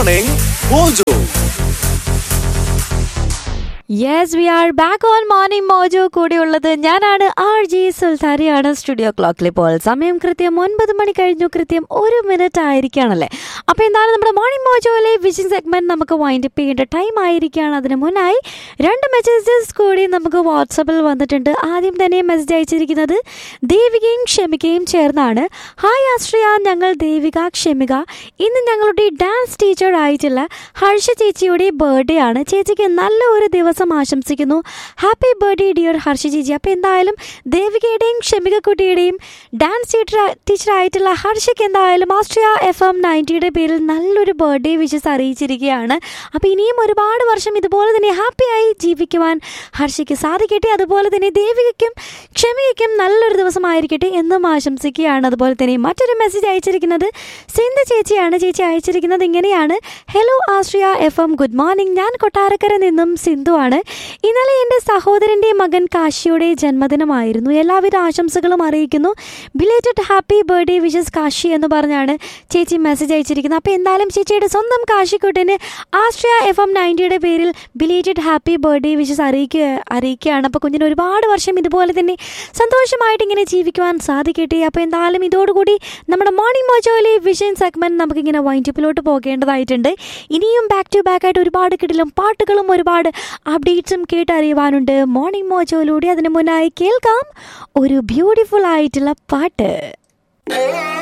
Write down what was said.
Morning Mojo. Yes we are back on morning mojo കൂടെയുള്ളത് ഞാനാണ് R G സുൽത്താരിയാണ് studio ക്ലോക്കിൽ ഇപ്പോൾ സമയം കൃത്യം ഒൻപത് മണി കഴിഞ്ഞു കൃത്യം ഒരു മിനിറ്റ് ആയിരിക്കുകയാണല്ലേ അപ്പോൾ എന്താണ് നമ്മുടെ മോർണിംഗ് മോജോയിലെ വിഷിംഗ് സെഗ്മെന്റ് നമുക്ക് വൈൻഡ് അപ്പ് ചെയ്യേണ്ട ടൈം ആയിരിക്കുകയാണ് അതിന് മുന്നായി രണ്ട് മെസ്സേജസ് കൂടി നമുക്ക് വാട്സപ്പിൽ വന്നിട്ടുണ്ട് ആദ്യം തന്നെ മെസ്സേജ് അയച്ചിരിക്കുന്നത് ദേവികയും ക്ഷമികയും ചേർന്നാണ് ഹായ് ആശ്രയ ഞങ്ങൾ ദേവിക ക്ഷമിക ഇന്ന് ഞങ്ങളുടെ ഡാൻസ് ടീച്ചർ ആയിട്ടുള്ള ഹർഷ ചേച്ചിയുടെ ബർത്ത്ഡേ ആണ് ചേച്ചിക്ക് നല്ല ഒരു ദിവസം ആശംസിക്കുന്നു ഹാപ്പി ബർത്ത്ഡേ ഡിയർ ഹർഷ ചേച്ചി അപ്പോൾ എന്തായാലും ദേവികയുടെയും ക്ഷമിക കുട്ടിയുടെയും ഡാൻസ് ടീച്ചർ ടീച്ചറായിട്ടുള്ള ഹർഷയ്ക്ക് എന്തായാലും ആസ്ട്രിയ എഫ് എം നയൻറ്റിയുടെ പേരിൽ നല്ലൊരു ബർത്ത്ഡേ വിഷസ് അറിയിച്ചിരിക്കുകയാണ് അപ്പോൾ ഇനിയും ഒരുപാട് വർഷം ഇതുപോലെ തന്നെ ഹാപ്പിയായി ജീവിക്കുവാൻ ഹർഷയ്ക്ക് സാധിക്കട്ടെ അതുപോലെ തന്നെ ദേവികയ്ക്കും ക്ഷമികയ്ക്കും നല്ലൊരു ദിവസമായിരിക്കട്ടെ എന്നും ആശംസിക്കുകയാണ് അതുപോലെ തന്നെ മറ്റൊരു മെസ്സേജ് അയച്ചിരിക്കുന്നത് സിന്ധു ചേച്ചിയാണ് ചേച്ചി അയച്ചിരിക്കുന്നത് ഇങ്ങനെയാണ് hello Ashriya F M good morning ഞാൻ കൊട്ടാരക്കര നിന്നും സിന്ധുവാണ് ഇന്നലെ എൻ്റെ സഹോദരൻ്റെ മകൻ കാശിയുടെ ജന്മദിനമായിരുന്നു എല്ലാവിധ ആശംസകളും അറിയിക്കുന്നു belated happy birthday wishes Kashi എന്ന് പറഞ്ഞാണ് ചേച്ചി മെസ്സേജ് അയച്ചിരിക്കുന്നത് അപ്പോൾ എന്തായാലും ചേച്ചിയുടെ സ്വന്തം കാശിക്കുട്ടന് ആശ്രയ എഫ് എം നയൻറ്റിയുടെ പേരിൽ ബിലേറ്റഡ് ഹാപ്പി ബർത്ത്ഡേ വിഷസ് അറിയിക്കുക അറിയിക്കുകയാണ് അപ്പോൾ കുഞ്ഞിന് ഒരുപാട് വർഷം ഇതുപോലെ തന്നെ സന്തോഷമായിട്ട് ഇങ്ങനെ ജീവിക്കുവാൻ സാധിക്കട്ടെ അപ്പോൾ എന്തായാലും ഇതോടുകൂടി നമ്മുടെ മോർണിംഗ് മോജോയിലെ വിഷൻ സെഗ്മെൻറ്റ് നമുക്കിങ്ങനെ വൈൻഡപ്പിലോട്ട് പോകേണ്ടതായിട്ടുണ്ട് ഇനിയും ബാക്ക് ടു ബാക്ക് ആയിട്ട് ഒരുപാട് കിടിലും പാട്ടുകളും ഒരുപാട് അപ്ഡേറ്റ്സും കേട്ടറിയുവാനുണ്ട് മോർണിംഗ് മോജോയിലൂടെ അതിന് മുന്നായി കേൾക്കാം ഒരു ബ്യൂട്ടിഫുൾ ആയിട്ടുള്ള പാട്ട്